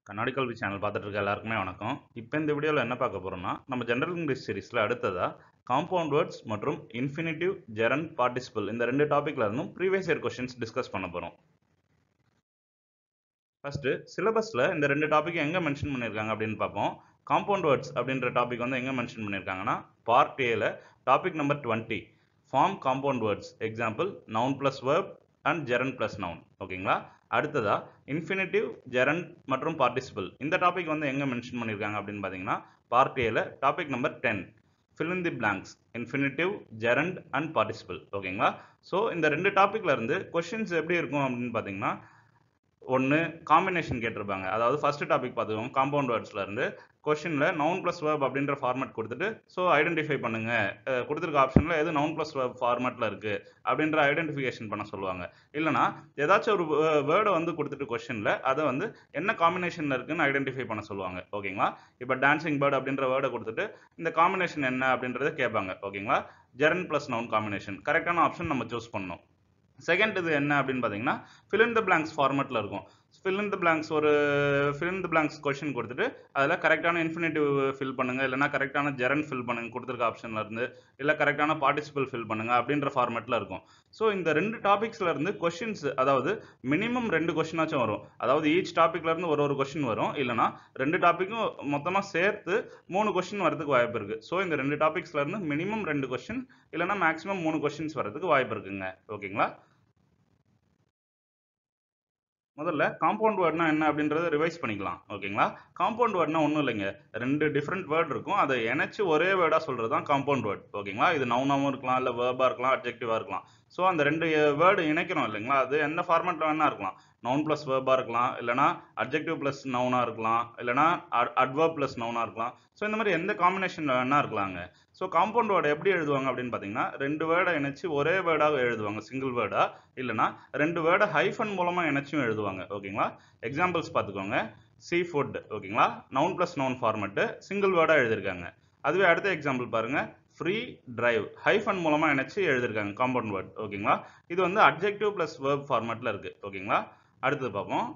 கண்ணாடி கல்வி சேனல் பார்த்துட்டு இருக்க எல்லாருக்குமே வணக்கம் இப்போ இந்த வீடியோவில் என்ன பார்க்க போகிறோம்னா நம்ம ஜெனரல் இங்கிலீஷ் சீரிஸில் அடுத்ததாக காம்பவுண்ட் வேர்ட்ஸ் மற்றும் இன்ஃபினிட்டிவ் ஜெரன் பார்ட்டிசிபிள் இந்த ரெண்டு டாப்பிக்ல இருந்தும் ப்ரீவியஸ் இயர் கொஷின்ஸ் டிஸ்கஸ் பண்ண போகிறோம் ஃபர்ஸ்ட் சிலபஸில் இந்த ரெண்டு டாபிக் எங்கே மென்ஷன் பண்ணியிருக்காங்க அப்படின்னு பார்ப்போம் காம்பவுண்ட் வேர்ட்ஸ் அப்படின்ற டாபிக் வந்து எங்கே மென்ஷன் பண்ணியிருக்காங்கன்னா பார்ட் ஏல topic number twenty form compound words example noun plus verb and gerund plus noun ஓகேங்களா அடுத்ததா இன்ஃபினிட்டிவ் ஜெரன் மற்றும் பார்ட்டிசிபிள் இந்த டாபிக் வந்து எங்கே மென்ஷன் பண்ணியிருக்காங்க அப்படின்னு பார்த்தீங்கன்னா பார்ட் ஏல topic number ten fill in the blanks infinitive gerund and participle ஓகேங்களா ஸோ இந்த ரெண்டு டாப்பிக்ல இருந்து கொஷின்ஸ் எப்படி இருக்கும் அப்படின்னு பார்த்தீங்கன்னா ஒன்று காம்பினேஷன் கேட்டிருப்பாங்க அதாவது ஃபர்ஸ்ட் டாபிக் பார்த்துக்கோங்க காம்பவுண்ட் வேர்ட்ஸ்ல இருந்து கொஷினில் நவுன் ப்ளஸ் வேர்ப் அப்படின்ற ஃபார்மேட் கொடுத்துட்டு ஸோ ஐடென்டிஃபை பண்ணுங்க அஹ் கொடுத்துருக்க ஆப்ஷனில் எது நவுன் ப்ளஸ் வேர்ப் ஃபார்மேட்டில் இருக்கு அப்படின்ற ஐடென்டிஃபிகேஷன் பண்ண சொல்லுவாங்க இல்லைனா ஏதாச்சும் ஒரு வேர்டை வந்து கொடுத்துட்டு கொஷினில் அதை வந்து என்ன காம்பினேஷனில் இருக்குன்னு ஐடென்டிஃபை பண்ண சொல்லுவாங்க ஓகேங்களா இப்போ டான்சிங் பேர்ட் அப்படின்ற வேர்டை கொடுத்துட்டு இந்த காம்பினேஷன் என்ன அப்படின்றத கேட்பாங்க ஓகேங்களா ஜெரன் ப்ளஸ் நவுன் காம்பினேஷன் கரெக்டான ஆப்ஷன் நம்ம சூஸ் பண்ணணும் செகண்ட் இது என்ன அப்படின்னு பார்த்தீங்கன்னா fill in the blanks ஃபார்மேட்டில் இருக்கும் fill in the blanks ஒரு fill in the blanks question கொடுத்துட்டு அதில் கரெக்டான இன்ஃபினிட்டிவ் ஃபில் பண்ணுங்க இல்லைனா கரெக்டான ஜெரன் ஃபில் பண்ணுங்க கொடுத்துருக்க ஆப்ஷன்ல இருந்து இல்லை கரெக்டான பார்ட்டிசிபிள் ஃபில் பண்ணுங்க அப்படின்ற ஃபார்மேட்டில் இருக்கும் ஸோ இந்த ரெண்டு டாபிக்ஸ்ல இருந்து கொஷின்ஸ் அதாவது மினிமம் ரெண்டு கொஷினாச்சும் வரும் அதாவது ஈச் டாபிக்ல இருந்து ஒரு ஒரு கொஷின் வரும் இல்லைனா ரெண்டு டாப்பிக்கும் மொத்தமாக சேர்த்து மூணு கொஷின் வரதுக்கு வாய்ப்பு இருக்கு ஸோ இந்த ரெண்டு டாபிக்ஸ்ல இருந்து மினிமம் ரெண்டு கொஷின் இல்லைனா மேக்ஸிமம் மூணு கொஷின்ஸ் வரதுக்கு வாய்ப்பு இருக்குங்க ஓகேங்களா முதல்ல காம்பவுண்ட் வேர்ட்னா என்ன அப்படின்றத ரிவைஸ் பண்ணிக்கலாம் ஓகேங்களா காம்பவுண்ட் வேர்ட்னா ஒன்றும் இல்லைங்க ரெண்டு டிஃப்ரெண்ட் வேர்ட் இருக்கும் அதை இணைச்சு ஒரே வேர்டாக சொல்கிறது தான் காம்பவுண்ட் வேர்ட் ஓகேங்களா இது நவுனாகவும் இருக்கலாம் இல்லை வேர்பாக இருக்கலாம் அப்ஜெக்டிவாக இருக்கலாம் ஸோ அந்த ரெண்டு வேர்டு இணைக்கிறோம் இல்லைங்களா அது எந்த ஃபார்மேட்டில் வேணா இருக்கலாம் நவுன் ப்ளஸ் வேர்பாக இருக்கலாம் இல்லைனா அப்ஜெக்டிவ் ப்ளஸ் நவுனாக இருக்கலாம் இல்லைனா அட்வர்ப் ப்ளஸ் நவுனாக இருக்கலாம் ஸோ இந்த மாதிரி எந்த காம்பினேஷன் வேணா இருக்கலாங்க ஸோ காம்பவுண்ட் வேர்டை எப்படி எழுதுவாங்க அப்படின்னு பார்த்தீங்கன்னா ரெண்டு வேர்டை இணைச்சு ஒரே வேர்டாக எழுதுவாங்க சிங்கிள் வேர்டாக இல்லைனா ரெண்டு வேர்டை ஹைஃபன் மூலமாக இணைச்சும் எழுதுவாங்க ஓகேங்களா எக்ஸாம்பிள்ஸ் பார்த்துக்கோங்க சீ ஃபுட் ஓகேங்களா noun plus noun format single வேர்டாக எழுதியிருக்காங்க அதுவே அடுத்த எக்ஸாம்பிள் பாருங்க ஃப்ரீ டிரைவ் ஹைஃபன் மூலமாக இணைச்சு எழுதியிருக்காங்க காம்பவுண்ட் வேர்ட் ஓகேங்களா இது வந்து அப்ஜெக்டிவ் ப்ளஸ் வேர்ப் ஃபார்மேட்டில் இருக்குது ஓகேங்களா அடுத்தது பார்ப்போம்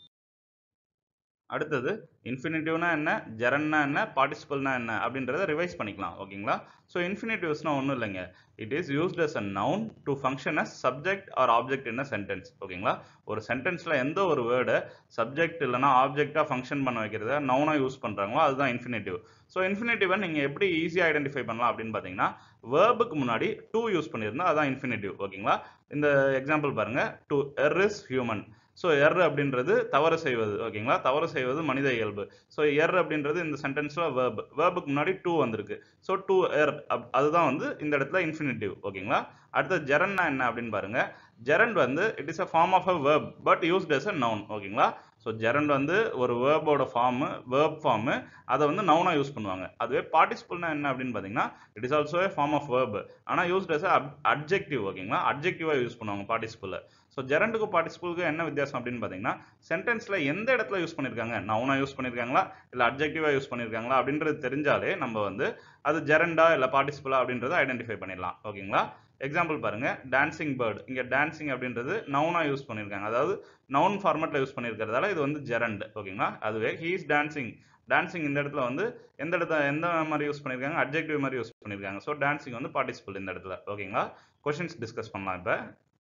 அடுத்தது இன்ஃபினிட்டிவ்னா என்ன ஜெரன்னா என்ன பார்ட்டிசிபிள்னா என்ன அப்படின்றத ரிவைஸ் பண்ணிக்கலாம் ஓகேங்களா ஸோ இன்ஃபினிட்டிவ்ஸ்னா ஒன்றும் இல்லைங்க it is used as a noun to function as subject or object in a sentence ஓகேங்களா ஒரு சென்டென்ஸில் எந்த ஒரு வேர்டை சப்ஜெக்ட் இல்லைனா ஆப்ஜெக்டாக ஃபங்க்ஷன் பண்ண வைக்கிறத நவுனாக யூஸ் பண்ணுறாங்களோ அதுதான் இன்ஃபினிட்டிவ் ஸோ இன்ஃபினிட்டிவை நீங்கள் எப்படி ஈஸியாக ஐடென்டிஃபை பண்ணலாம் அப்படின்னு பார்த்தீங்கன்னா வேர்புக்கு முன்னாடி டூ யூஸ் பண்ணியிருந்தா அதான் இன்ஃபினிட்டிவ் ஓகேங்களா இந்த எக்ஸாம்பிள் பாருங்க to err is human so err அப்படின்றது தவறு செய்வது ஓகேங்களா தவறு செய்வது மனித இயல்பு ஸோ எர் அப்படின்றது இந்த சென்டென்ஸில் வேர்ப் வேர்புக்கு முன்னாடி டூ வந்திருக்கு ஸோ டூ எர் அதுதான் வந்து இந்த இடத்துல இன்ஃபினிட்டிவ் ஓகேங்களா அடுத்து ஜெரன்னா என்ன அப்படின்னு பாருங்க ஜெரண்ட் வந்து it is a form of a verb but used as a noun ஓகேங்களா ஸோ ஜெரண்ட் வந்து ஒரு வேர்போட ஃபார்மு வேர்ப் ஃபார்மு அதை வந்து நவுனாக யூஸ் பண்ணுவாங்க அதுவே பார்ட்டிசிபிள்னா என்ன அப்படின்னு பார்த்தீங்கன்னா it is also a form of verb ஆனால் யூஸ்ட் எஸ் அப்ஜெக்டிவ் ஓகேங்களா அப்ஜெக்டிவாக யூஸ் பண்ணுவாங்க பார்ட்டிசிபிளில் ஸோ ஜெரண்டுக்கு பார்ட்டிசிபிளுக்கு என்ன வித்தியாசம் அப்படின்னு பார்த்தீங்கன்னா சென்டென்ஸில் எந்த இடத்துல யூஸ் பண்ணியிருக்காங்க நவுனா யூஸ் பண்ணியிருக்காங்களா இல்லை அப்ஜெக்டிவாக யூஸ் பண்ணியிருக்காங்களா அப்படின்றது தெரிஞ்சாலே நம்ம வந்து அது ஜெரண்டா இல்லை பார்ட்டிசிபிளா அப்படின்றத ஐடென்டிஃபை பண்ணிடலாம் ஓகேங்களா எக்ஸாம்பிள் பாருங்க டான்சிங் பேர்டு இங்கே டான்சிங் அப்படின்றது நவுனா யூஸ் பண்ணியிருக்காங்க அதாவது நவுன் ஃபார்மேட்டில் யூஸ் பண்ணியிருக்கிறதால இது வந்து ஜெரண்ட் ஓகேங்களா அதுவே ஹீஸ் டான்சிங் டான்சிங் இந்த இடத்துல வந்து எந்த இடத்துல எந்த மாதிரி யூஸ் பண்ணியிருக்காங்க அப்ஜெக்டிவ் மாதிரி யூஸ் பண்ணியிருக்காங்க ஸோ டான்சிங் வந்து பார்ட்டிசிபிள் இந்த இடத்துல ஓகேங்களா கொஷின்ஸ் டிஸ்கஸ் பண்ணலாம் இப்போ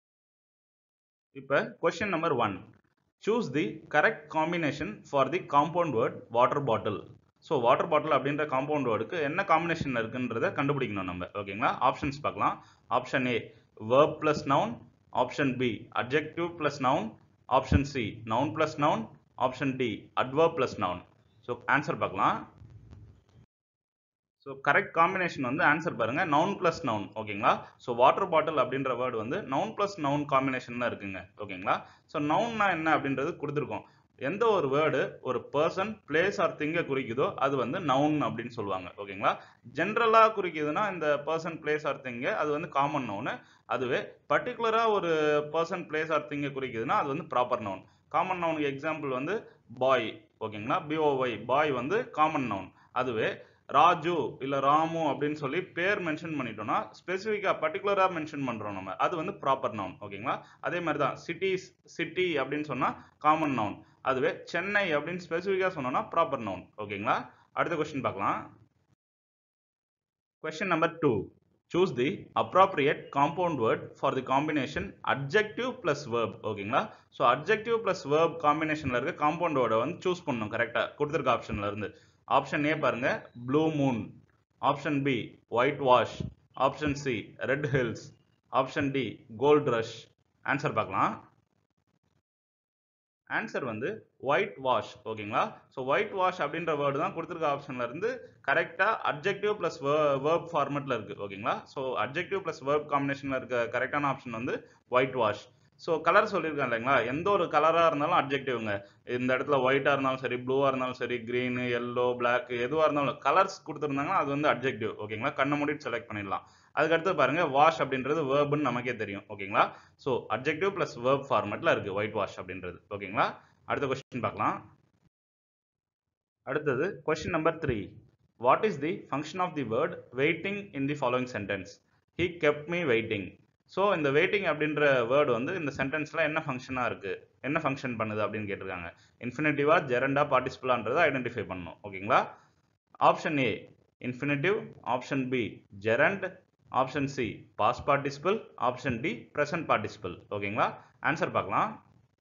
இப்போ question number one choose the correct combination for the compound word water bottle so water bottle அப்படின்ற காம்பவுண்ட் வேர்டுக்கு என்ன காம்பினேஷன் இருக்குன்றத கண்டுபிடிக்கணும் நம்ம ஓகேங்களா ஆப்ஷன்ஸ் பார்க்கலாம் option A verb plus noun option B adjective plus noun option C noun plus noun option D adverb plus noun so answer பார்க்கலாம் so correct combination வந்து ஆன்சர் பாருங்க நவுன் பிளஸ் நவுன் ஓகேங்களா so water bottle அப்படின்ற word வந்து noun plus noun combination தான் இருக்குங்க ஓகேங்களா so நவுன்னா என்ன அப்படின்றது கொடுத்துருக்கோம் எந்த ஒரு வேர்டு ஒரு பர்சன் பிளேஸ் ஆர் திங்கை குறிக்குதோ அது வந்து நவுன் அப்படின்னு சொல்லுவாங்க ஓகேங்களா ஜென்ரலாக குறிக்குதுன்னா இந்த பர்சன் பிளேஸ் ஆர் திங்க அது வந்து காமன் நவுனு அதுவே பர்டிகுலராக ஒரு பர்சன் பிளேஸ் ஆர் திங்கை குறிக்குதுன்னா அது வந்து ப்ராப்பர் நவுன் காமன் நவுனுக்கு எக்ஸாம்பிள் வந்து பாய் ஓகேங்களா பிஓஒய் பாய் வந்து காமன் நவுன் அதுவே ராஜு இல்ல ராமு அப்படின்னு சொல்லி பேர் மென்ஷன் பண்ணிட்டோம்னா ஸ்பெசிஃபிக்கா பர்டிகுலரா மென்ஷன் பண்றோம் நம்ம அது வந்து ப்ராப்பர் நவுன் ஓகேங்களா அதே மாதிரி தான் சிட்டிஸ் சிட்டி அப்படின்னு சொன்னா காமன் நவுன் அதுவே சென்னை அப்படின்னு ஸ்பெசிஃபிக்கா சொன்னோம்னா ப்ராப்பர் நவுன் ஓகேங்களா அடுத்த கொஸ்டின் பார்க்கலாம் question number two choose the appropriate compound word for the combination adjective plus verb ஓகேங்களா ஸோ adjective plus verb combinationல இருக்க compound word வந்து சூஸ் பண்ணணும் கரெக்டா கொடுத்துருக்க ஆப்ஷன்ல இருந்து ஆப்ஷன் ஏ பாருங்க blue moon option B whitewash option C red hills option D gold rush answer பார்க்கலாம் ஆன்சர் வந்து ஒயிட் வாஷ் ஓகேங்களா ஸோ ஒயிட் வாஷ் அப்படின்ற வேர்டு தான் கொடுத்துருக்க ஆப்ஷன்ல இருந்து கரெக்டாக அப்ஜெக்டிவ் ப்ளஸ் வேர்ப் ஃபார்மெட்டில் இருக்கு ஓகேங்களா ஸோ அப்ஜெக்டிவ் ப்ளஸ் வேர்ப் காம்பினேஷனில் இருக்க கரெக்டான ஆப்ஷன் வந்து ஒயிட் வாஷ் ஸோ கலர் சொல்லியிருக்கேன் இல்லைங்களா எந்த ஒரு கலராக இருந்தாலும் அப்ஜெக்டிவ்ங்க இந்த இடத்துல ஒயிட்டாக இருந்தாலும் சரி ப்ளூவாக இருந்தாலும் சரி க்ரீனு எல்லோ பிளாக் எதுவாக இருந்தாலும் கலர்ஸ் கொடுத்துருந்தாங்கன்னா அது வந்து அப்ஜெக்டிவ் ஓகேங்களா கண்ணை மூடிட்டு செலக்ட் பண்ணிடலாம் அதுக்கடுத்து பாருங்க வாஷ் அப்படின்றது வேர்புன்னு நமக்கே தெரியும் ஓகேங்களா ஸோ அப்ஜெக்டிவ் ப்ளஸ் வேர்ப் ஃபார்மெட்டில் இருக்கு ஒயிட் வாஷ் அப்படின்றது ஓகேங்களா அடுத்த கொஸ்டின் பார்க்கலாம் அடுத்தது question number three what is the function of the word waiting in the following sentence he kept me waiting so இந்த வெயிட்டிங் அப்படின்ற வேர்டு வந்து இந்த சென்டென்ஸ்ல என்ன ஃபங்க்ஷனாக இருக்கு என்ன ஃபங்க்ஷன் பண்ணுது அப்படின்னு கேட்டிருக்காங்க இன்ஃபினிட்டிவா ஜெரண்டா பார்ட்டிசிபிளான்றதை ஐடென்டிஃபை பண்ணணும் ஓகேங்களா option A infinitive option B gerund option C past participle option D present participle ஓகேங்களா ஆன்சர் பார்க்கலாம்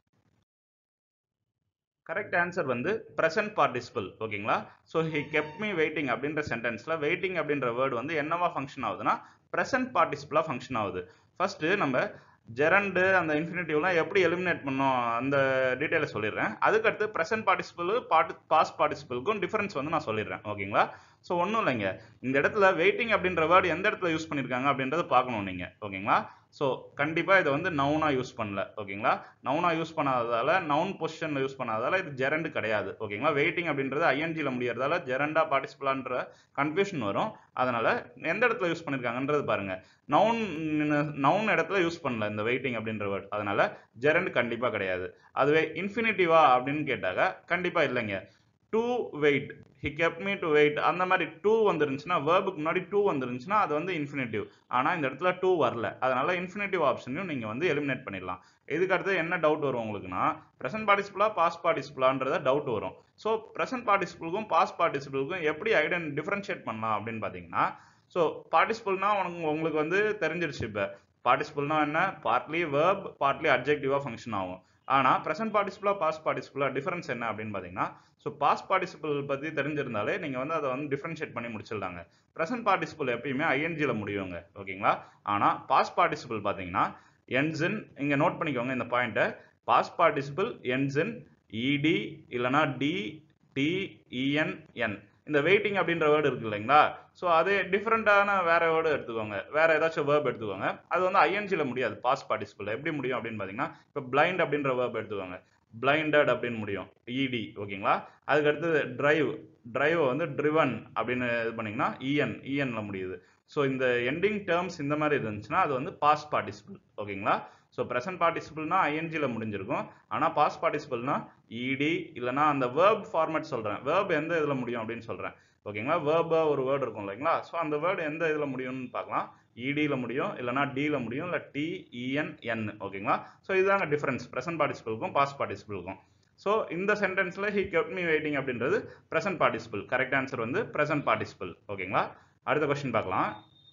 கரெக்ட் ஆன்சர் வந்து ப்ரெசன்ட் பார்ட்டிசிபிள் ஓகேங்களா so he kept me waiting அப்படின்ற சென்டென்ஸ்ல வெயிட்டிங் அப்படின்ற வேர்டு வந்து என்னவா ஃபங்க்ஷன் ஆகுதுன்னா ப்ரெசன்ட் பார்ட்டிசிபிளா ஃபங்க்ஷன் ஆகுது ஃபர்ஸ்ட் நம்ம ஜெரண்டு அந்த இன்ஃபினிட்டிவ்லாம் எப்படி எலிமினேட் பண்ணோம் அந்த டீட்டெயிலை சொல்லிடுறேன் அதுக்கடுத்து ப்ரெசன்ட் பார்ட்டிசிபிள் பாட்டு பாஸ் பார்ட்டிசிபிளுக்கும் டிஃபரன்ஸ் வந்து நான் சொல்லிடுறேன் ஓகேங்களா ஸோ ஒன்றும் இல்லைங்க இந்த இடத்துல வெயிட்டிங் அப்படின்ற வேர்டு எந்த இடத்துல யூஸ் பண்ணியிருக்காங்க அப்படின்றத பார்க்கணும் நீங்கள் ஓகேங்களா ஸோ கண்டிப்பாக இதை வந்து நவுனாக யூஸ் பண்ணல ஓகேங்களா நவுனாக யூஸ் பண்ணாததால நவுன் பொசிஷனில் யூஸ் பண்ணாததால இது ஜெரண்டு கிடையாது ஓகேங்களா வெயிட்டிங் அப்படின்றது ஐஎன்ஜியில் முடியறதால ஜெரண்டா பார்ட்டிசிபிளான்ற கன்ஃபியூஷன் வரும் அதனால எந்த இடத்துல யூஸ் பண்ணியிருக்காங்கன்றது பாருங்க நவுன் நவுன் இடத்துல யூஸ் பண்ணல இந்த வெயிட்டிங் அப்படின்ற வேர்ட் அதனால ஜெரண்ட் கண்டிப்பாக கிடையாது அதுவே இன்ஃபினிட்டிவா அப்படின்னு கேட்டாக்க கண்டிப்பாக இல்லைங்க to wait he kep me to wait அந்த மாதிரி டூ வந்துருந்துச்சுன்னா வேர்புக்கு முன்னாடி டூ வந்துருந்துச்சுன்னா அது வந்து இன்ஃபினிட்டிவ் ஆனால் இந்த இடத்துல டூ வரல அதனால இன்ஃபினிட்டிவ் ஆப்ஷனையும் நீங்கள் வந்து எலிமினேட் பண்ணிடலாம் இதுக்கு அடுத்து என்ன டவுட் வரும் உங்களுக்குன்னா ப்ரெசன்ட் பார்ட்டிசிபிளா பாஸ்ட் பார்ட்டிசிபிளான்றத டவுட் வரும் ஸோ ப்ரெசன்ட் பார்ட்டிசிபிளுக்கும் பாஸ்ட் பார்ட்டிசிபிளுக்கும் எப்படி ஐடென்ட் டிஃபரன்ஷியேட் பண்ணலாம் அப்படின்னு பார்த்தீங்கன்னா ஸோ பார்ட்டிசிபிள்னா உனக்கு உங்களுக்கு வந்து தெரிஞ்சிருச்சு இப்போ பார்ட்டிசிபிள்னா என்ன பார்ட்லி வேர்ப் பார்ட்லி அப்ஜெக்டிவாக ஃபங்க்ஷன் ஆகும் ஆனால் ப்ரெசன்ட் பார்ட்டிசிபிளா பாஸ்ட் பார்ட்டிசிபிளா டிஃபரன்ஸ் என்ன அப்படின்னு பார்த்தீங்கன்னா ஸோ பாஸ்ட் பார்ட்டிசிபிள் பற்றி தெரிஞ்சிருந்தாலே நீங்கள் வந்து அதை வந்து டிஃபரன்ஷியேட் பண்ணி முடிச்சிடலாங்க ப்ரெசன்ட் பார்ட்டிசிபிள் எப்பயுமே ஐஎன்ஜியில் முடியுங்க ஓகேங்களா ஆனால் பாஸ்ட் பார்ட்டிசிபிள் பார்த்தீங்கன்னா என்ஜின் இங்கே நோட் பண்ணிக்கோங்க இந்த பாயிண்ட்டை பாஸ்ட் பார்ட்டிசிபிள் என்ஜின் இடி இல்லைனா டி டி இஎன் என் இந்த வெயிட்டிங் அப்படின்ற வேர்டு இருக்கு இல்லைங்களா ஸோ அதே டிஃப்ரெண்டான வேற வேர்டு எடுத்துக்கோங்க வேற ஏதாச்சும் வேர்ப் எடுத்துக்கோங்க அது வந்து ஐஎன்ஜியில் முடியாது பாஸ்ட் பார்ட்டிசிபிள் எப்படி முடியும் அப்படின்னு பார்த்தீங்கன்னா இப்போ பிளைண்ட் அப்படின்ற வேர்ப் எடுத்துக்கோங்க பிளைண்டட் அப்படின்னு முடியும் இடி ஓகேங்களா அதுக்கு அடுத்தது டிரைவ் டிரைவ் வந்து ட்ரிவன் அப்படின்னு இது பண்ணீங்கன்னா இஎன் இஎன்ல முடியுது ஸோ இந்த எண்டிங் டேர்ம்ஸ் இந்த மாதிரி இருந்துச்சுன்னா அது வந்து பாஸ்ட் பார்ட்டிசிபிள் ஓகேங்களா ஸோ ப்ரெசன்ட் பார்ட்டிசிபிள்னா ஐஎன்ஜியில் முடிஞ்சிருக்கும் ஆனால் பாஸ்ட் பார்ட்டிசிபிள்னா இடி இல்லைனா அந்த வேர்ப் ஃபார்மேட் சொல்கிறேன் வேர்ப் எந்த இதில் முடியும் அப்படின்னு சொல்கிறேன் ஓகேங்களா வேர்பாக ஒரு வேர்டு இருக்கும் இல்லைங்களா ஸோ அந்த வேர்டு எந்த இதில் முடியும்னு பார்க்கலாம் இடியில் முடியும் இல்லைனா டியில் முடியும் இல்லை டி இஎன் என் ஓகேங்களா ஸோ இதுதாங்க டிஃபரன்ஸ் ப்ரெசன்ட் பார்ட்டிசிபிளுக்கும் பாஸ்ட் பார்ட்டிசிபிளுக்கும் ஸோ இந்த சென்டென்ஸில் ஹி கெப்ட் மீ வெயிட்டிங் அப்படின்றது ப்ரெசன்ட் பார்ட்டிசிபிள் கரெக்ட் ஆன்சர் வந்து ப்ரெசன்ட் பார்ட்டிசிபிள் ஓகேங்களா அடுத்த கொஸ்டின் பார்க்கலாம்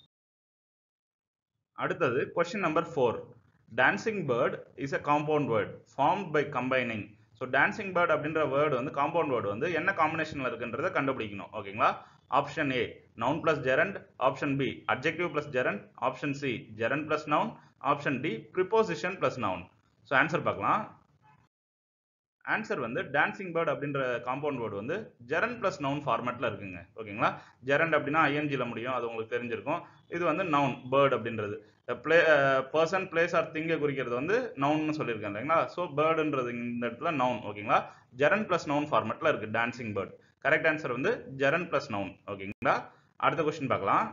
அடுத்தது question number four dancing bird is a compound word formed by combining so dancing bird அப்படின்ற வேர்டு வந்து காம்பவுண்ட் வேர்டு வந்து என்ன காம்பினேஷனில் இருக்குன்றதை கண்டுபிடிக்கணும் ஓகேங்களா option A noun plus gerund option B adjective plus gerund option C gerund plus noun option D preposition plus noun so answer பார்க்கலாம் answer வந்து டான்சிங் பேர்ட் அப்படின்ற காம்பவுண்ட் வேர்டு வந்து ஜெரண்ட் பிளஸ் நவுன் ஃபார்மேட்டில் இருக்குங்க ஓகேங்களா ஜெரண்ட் அப்படின்னா ஐஎன்ஜியில் முடியும் அது உங்களுக்கு தெரிஞ்சிருக்கும் இது வந்து நவுன் பேர்ட் அப்படின்றது பிளே பர்சன் பிளேஸ் ஆர் திங்கை குறிக்கிறது வந்து நவுன்னு சொல்லியிருக்கேன் இல்லைங்களா ஸோ பேர்டுன்றது இந்த இடத்துல நவுன் ஓகேங்களா ஜெரண்ட் பிளஸ் நவுன் ஃபார்மேட்டில் இருக்கு டான்சிங் பேர்ட் கரெக்ட் ஆன்சர் வந்து ஜெரண்ட் பிளஸ் நவுன் ஓகேங்களா அடுத்த கொஸ்டின் பார்க்கலாம்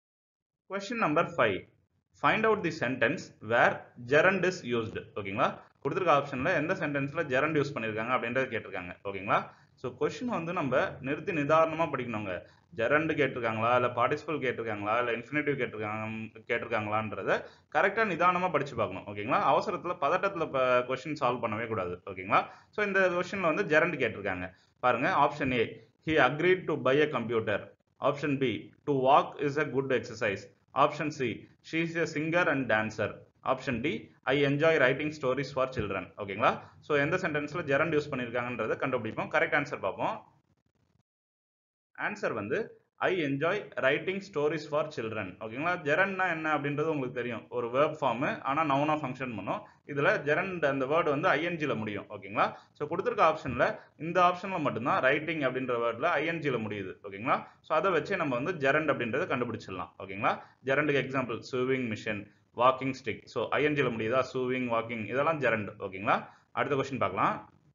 question number five find out the sentence where gerund is used ஓகேங்களா கொடுத்துருக்க ஆப்ஷன்ல எந்த சென்டென்ஸ்ல ஜெரண்ட் யூஸ் பண்ணியிருக்காங்க அப்படின்றத கேட்டிருக்காங்க ஓகேங்களா ஸோ கொஷின் வந்து நம்ம நிறுத்தி நிதானமாக படிக்கணுங்க ஜெரண்ட் கேட்டிருக்காங்களா இல்லை பார்ட்டிசிபல் கேட்டிருக்காங்களா இல்லை இன்ஃபினிட்டிவ் கேட்டிருக்காங்க கேட்டிருக்காங்களான்றத கரெக்டாக நிதானமாக படிச்சு பார்க்கணும் ஓகேங்களா அவசரத்தில் பதட்டத்தில் இப்போ கொஷின் சால்வ் பண்ணவே கூடாது ஓகேங்களா ஸோ இந்த கொஷினில் வந்து ஜெரண்ட் கேட்டிருக்காங்க பாருங்க option A he agreed to buy a computer option B to walk is a good exercise option C she is a singer and dancer option D I enjoy writing stories for children ஓகேங்களா so எந்த சென்டென்ஸ்ல gerund use பண்ணியிருக்காங்கன்றத கண்டுபிடிப்போம் correct answer பார்ப்போம் answer வந்து I enjoy writing stories for children ஓகேங்களா ஜெரண்ட்னா என்ன அப்படின்றது உங்களுக்கு தெரியும் ஒரு வேர்ப் ஃபார்மு ஆனால் நவுனாக ஃபங்க்ஷன் பண்ணும் இதில் ஜெரண்ட் அந்த வேர்டு வந்து ஐஎன்ஜியில் முடியும் ஓகேங்களா ஸோ கொடுத்துருக்க ஆப்ஷனில் இந்த ஆப்ஷனில் மட்டும்தான் ரைட்டிங் அப்படின்ற வேர்டில் ஐஎன்ஜியில் முடியுது ஓகேங்களா ஸோ அதை வச்சே நம்ம வந்து ஜெரண்ட் அப்படின்றத கண்டுபிடிச்சிடலாம் ஓகேங்களா ஜெரண்டுக்கு example sewing machine walking stick so ஐஎன்ஜியில் முடியுதா சூவிங் வாக்கிங் இதெல்லாம் ஜெரண்ட் ஓகேங்களா அடுத்த கொஸ்டின் பார்க்கலாம்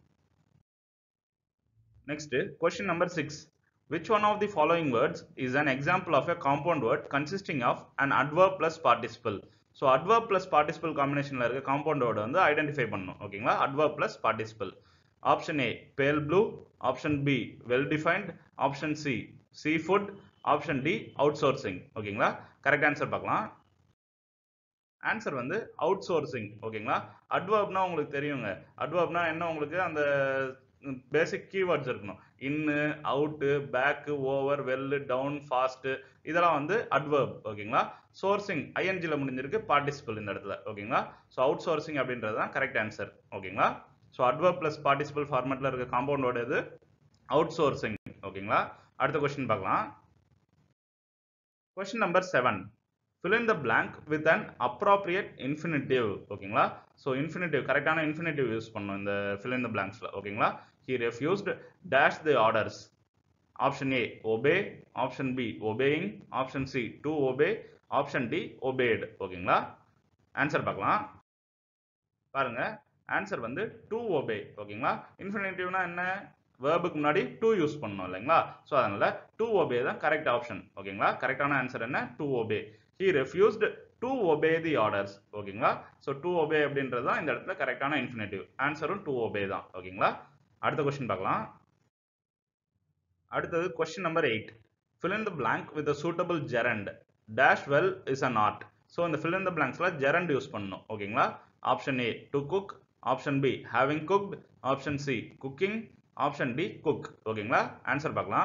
next question number six Which one of the following words is an example of a compound word consisting of an adverb plus participle? So adverb plus participle காம்பினேஷனில் இருக்க compound word வந்து identify பண்ணணும் ஓகேங்களா adverb plus participle option A pale blue option B well defined option C seafood option D outsourcing ஓகேங்களா correct answer பார்க்கலாம் answer வந்து outsourcing ஓகேங்களா அட்வர்ப்னா உங்களுக்கு தெரியுங்க அட்வர்ப்னா என்ன உங்களுக்கு அந்த பேசிக் கீவேர்ட்ஸ் இருக்கணும் in out back over well down fast இதெல்லாம் வந்து அட்வர்ப் ஓகேங்களா சோர்சிங் ஐஎன்ஜியில் முடிஞ்சிருக்கு பார்ட்டிசிபிள் இந்த இடத்துல ஓகேங்களா ஸோ அவுட் சோர்சிங் அப்படின்றது தான் கரெக்ட் ஆன்சர் ஓகேங்களா ஸோ அட்வர்ப் ப்ளஸ் பார்ட்டிசிபிள் ஃபார்மேட்டில் இருக்க காம்பவுண்ட் வேர்டு இது அவுட் சோர்சிங் ஓகேங்களா அடுத்த கொஸ்டின் பார்க்கலாம் கொஸ்டின் நம்பர் செவன் fill in the blank with an appropriate infinitive ஓகேங்களா ஸோ infinitive கரெக்டான infinitive யூஸ் பண்ணணும் இந்த fill in the blanksல ஓகேங்களா he refused dash the orders option A obey option B obeying option C to obey option D obeyed ஓகேங்களா answer பார்க்கலாம் பாருங்க answer வந்து to obey ஓகேங்களா இன்ஃபினிட்டிவ்னா என்ன வேர்புக்கு முன்னாடி டு யூஸ் பண்ணணும் இல்லைங்களா ஸோ அதனால டு obey தான் கரெக்ட் ஆப்ஷன் ஓகேங்களா கரெக்டான ஆன்சர் என்ன to obey he refused to obey the orders ஓகேங்களா ஸோ டு obey அப்படின்றது தான் இந்த இடத்துல கரெக்டான இன்ஃபினிட்டிவ் ஆன்சரும் டு obey தான் ஓகேங்களா அடுத்த கொஸ்டின் பார்க்கலாம் அடுத்தது question number eight fill in the blank with a suitable gerund dash well is an art so இந்த fill in the blanksல gerund யூஸ் பண்ணணும் ஓகேங்களா option A to cook option B having cooked option C cooking option D cook ஓகேங்களா answer பார்க்கலாம்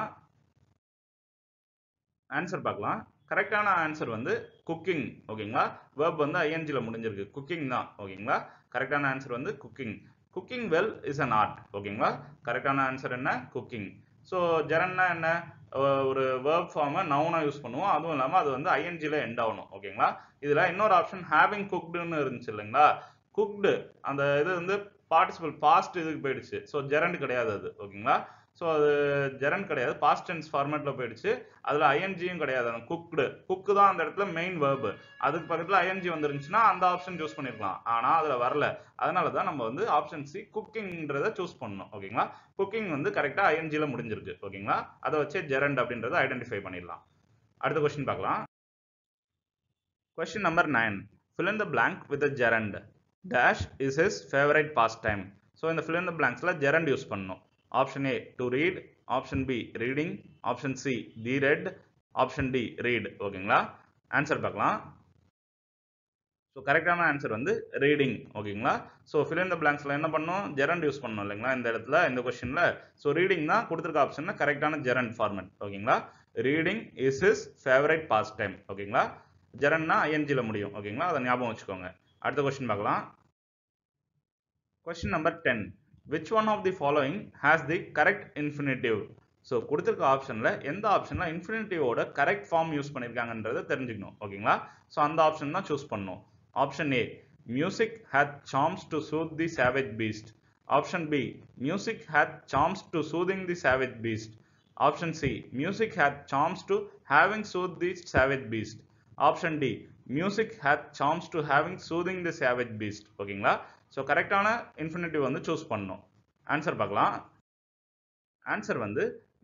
answer பார்க்கலாம் கரெக்டான answer வந்து cooking ஓகேங்களா வேர்ப் வந்து ஐஎன்ஜியில் முடிஞ்சிருக்கு குக்கிங் தான் ஓகேங்களா கரெக்டான ஆன்சர் வந்து cooking cooking well is an art ஓகேங்களா கரெக்டான ஆன்சர் என்ன குக்கிங் ஸோ ஜெரன்னா என்ன அஹ் ஒரு வேர்ப் ஃபார்மை நவுனாக யூஸ் பண்ணுவோம் அதுவும் இல்லாமல் அது வந்து ஐஎன்ஜியில் எண்ட் ஆகணும் ஓகேங்களா இதில் இன்னொரு ஆப்ஷன் ஹேவிங் குக்டுன்னு இருந்துச்சு இல்லைங்களா குக்டு அந்த இது வந்து பார்ட்டிசிபல் பாஸ்ட் இதுக்கு போயிடுச்சு ஸோ ஜெரண்ட் கிடையாது அது ஓகேங்களா ஸோ அது ஜெரண்ட் கிடையாது பாஸ்ட் டென்ஸ் ஃபார்மேட்டில் போயிடுச்சு அதில் ஐஎன்ஜியும் கிடையாது அந்த குக்டு குக்கு தான் அந்த இடத்துல மெயின் வேர்பு அதுக்கு பக்கத்தில் ஐஎன்ஜி வந்துருந்துச்சுன்னா அந்த ஆப்ஷன் சூஸ் பண்ணிருக்கலாம் ஆனால் அதில் வரல அதனால தான் நம்ம வந்து ஆப்ஷன் சி குக்கிங்ன்றத சூஸ் பண்ணணும் ஓகேங்களா குக்கிங் வந்து கரெக்டாக ஐஎன்ஜியில் முடிஞ்சிருக்கு ஓகேங்களா அதை வச்சே ஜெரண்ட் அப்படின்றத ஐடென்டிஃபை பண்ணிடலாம் அடுத்த கொஸ்டின் பார்க்கலாம் question number nine fill in the blank with a gerund dash is his favorite pastime so இந்த fill in the blanksல gerund யூஸ் பண்ணணும் option A to read option B reading option C the read option D read ஓகேங்களா answer பார்க்கலாம் so கரெக்டான answer வந்து reading ஓகேங்களா so fill in the blanksல என்ன பண்ணணும் gerund யூஸ் பண்ணணும் இல்லைங்களா இந்த இடத்துல இந்த கொஸ்டின்ல ஸோ ரீடிங் தான் கொடுத்துருக்க ஆப்ஷன்ல கரெக்டான gerund ஃபார்மேட் ஓகேங்களா reading is his favourite pastime ஓகேங்களா ஜெரன்னா ஐஎன்ஜியில் முடியும் ஓகேங்களா அதை ஞாபகம் வச்சுக்கோங்க அடுத்த கொஸ்டின் பார்க்கலாம் question number ten which one of the following has the correct infinitive so கொடுத்துருக்க ஆப்ஷனில் எந்த ஆப்ஷனில் இன்ஃபினிட்டிவோட கரெக்ட் ஃபார்ம் யூஸ் பண்ணியிருக்காங்கன்றதை தெரிஞ்சுக்கணும் ஓகேங்களா ஸோ அந்த ஆப்ஷன் தான் சூஸ் பண்ணணும் option A music hath charms to soothe the savage beast option B music hath charms to soothing the savage beast option C music hath charms to having soothe the savage beast option D music hath charms to having soothing the savage beast ஓகேங்களா so கரெக்டான infinitive வந்து choose பண்ணணும் answer பார்க்கலாம் answer வந்து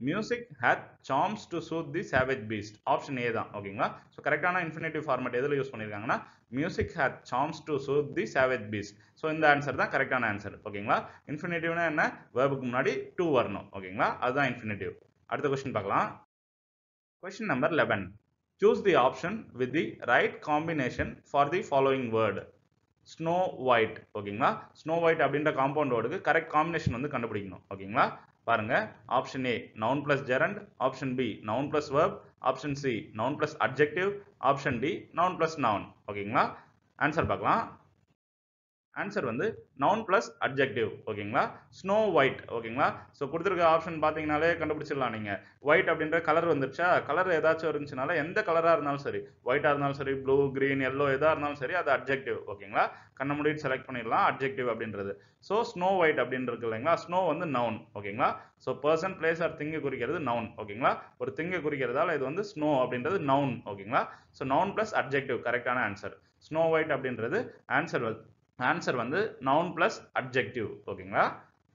music hath charms to soothe the savage beast option A தான் ஓகேங்களா so கரெக்டான infinitive format எதில் யூஸ் பண்ணியிருக்காங்கன்னா music hath charms to soothe the savage beast so இந்த ஆன்சர் தான் கரெக்டான ஆன்சர் ஓகேங்களா இன்ஃபினிட்டிவ்னா என்ன வேர்புக்கு முன்னாடி டூ வரணும் ஓகேங்களா அதுதான் இன்ஃபினிட்டிவ் அடுத்த கொஸ்டின் பார்க்கலாம் question number eleven choose the option with the right combination for the following word snow white ஓகேங்களா ஸ்னோ ஒயிட் அப்படின்ற காம்பவுண்ட் வேர்டுக்கு கரெக்ட் காம்பினேஷன் வந்து கண்டுபிடிக்கணும் ஓகேங்களா பாருங்க option A noun plus gerund option B noun plus verb option C noun plus adjective option D noun plus noun ஓகேங்களா answer பார்க்கலாம் answer வந்து நவுன் பிளஸ் அட்ஜெக்டிவ் ஓகேங்களா ஸ்னோ ஒயிட் ஓகேங்களா ஸோ கொடுத்துருக்க ஆப்ஷன் பார்த்தீங்கனாலே கண்டுபிடிச்சிடலாம் நீங்கள் ஒயிட் அப்படின்ற கலர் வந்துருச்சா கலர் ஏதாச்சும் இருந்துச்சுனால எந்த கலராக இருந்தாலும் சரி ஒயிட்டாக இருந்தாலும் சரி ப்ளூ கிரீன் எல்லோ எதாக இருந்தாலும் சரி அது அட்ஜெக்டிவ் ஓகேங்களா கண்ண முடிட்டு செலக்ட் பண்ணிடலாம் அட்ஜெக்டிவ் அப்படின்றது ஸோ ஸ்னோ ஒயிட் அப்படின்னு இருக்கு இல்லைங்களா ஸ்னோ வந்து நவுன் ஓகேங்களா so person place or thing குறிக்கிறது நவுன் ஓகேங்களா ஒரு திங்கை குறிக்கிறதால இது வந்து ஸ்னோ அப்படின்றது நவுன் ஓகேங்களா ஸோ நவுன் பிளஸ் அட்ஜெக்டிவ் கரெக்டான ஆன்சர் ஸ்னோ ஒயிட் அப்படின்றது ஆன்சர் ஆன்சர் வந்து நவுன் பிளஸ் அட்ஜெக்டிவ் ஓகேங்களா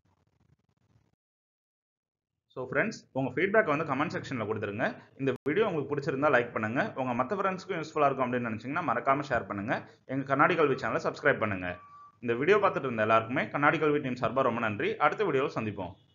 ஸோ ஃப்ரெண்ட்ஸ் உங்கள் ஃபீட்பேக் வந்து கமெண்ட் செக்ஷனில் கொடுத்துருங்க இந்த வீடியோ உங்களுக்கு பிடிச்சிருந்தா லைக் பண்ணுங்க உங்கள் மற்ற ஃப்ரெண்ட்ஸ்க்கும் யூஸ்ஃபுல்லாக இருக்கும் அப்படின்னு நினச்சிங்கன்னா மறக்காமல் ஷேர் பண்ணுங்க எங்கள் கண்ணாடி கல்வி சேனலை சப்ஸ்கிரைப் பண்ணுங்க இந்த வீடியோ பார்த்துட்டு இருந்த எல்லாருக்குமே கண்ணாடி கல்வி டீம் சார்பாக ரொம்ப நன்றி அடுத்த வீடியோவில் சந்திப்போம்